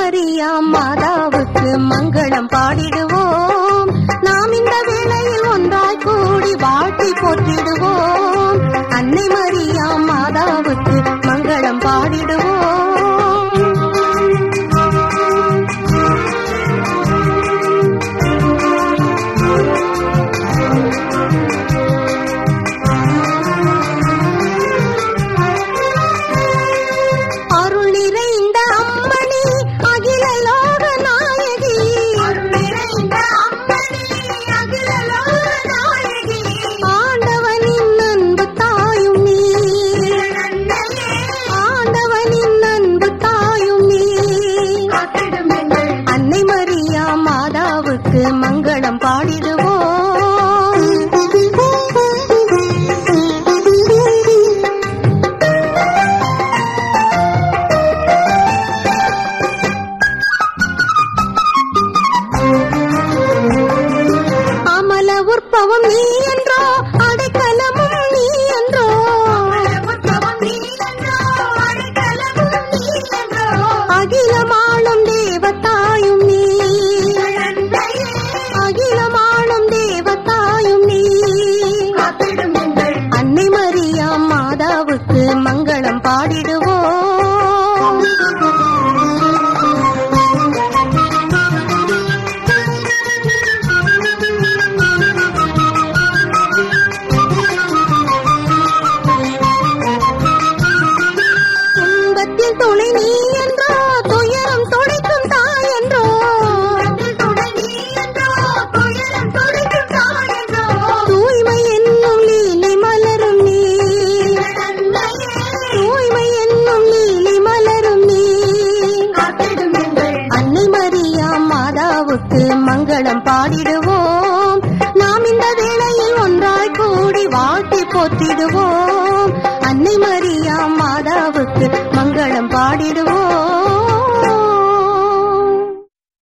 மரியா மாதாவுக்கு மங்களம் பாடிடுவோம் நாம் இந்த வேளையில் ஒன்றாய் கூடி வாழ்த்தி போற்றிடுவோம் அன்னை மரியா மாதாவுக்கு மங்களம் பாடிடுவோம் அருள் நிறைந்த அம்மணி அகில லோக நாயகி ஆண்டவனின் அன்பு தாயும் நீ ஆண்டவனின் அன்பு தாயும் நீ அன்னை மரியா மாதாவுக்கு மங்களம் பாடிடுவோம் அமல உற்பவம் நீ என்றோ அடைக்கலமும் நீ என்றோ அகிலமாளும் தேவத்தாயும் நீ அகிலமாளும் தேவத்தாயும் நீ அன்னை மரியா மாதாவுக்கு மங்களம் பாடிடுவோம் துன்பத்தில் துணை நீ என்றோ துயரம் துடைக்கும் தாய் என்றோ தூய்மை என்னும் லீலை மலரும் நீ தூய்மை என்னும் லீலை மலரும் நீ அன்னை மரியா மாதாவுக்கு மங்களம் பாடிடுவோம் நாம் இந்த வேளையில் ஒன்றாய் கூடி வாழ்த்தி போற்றிடுவோம்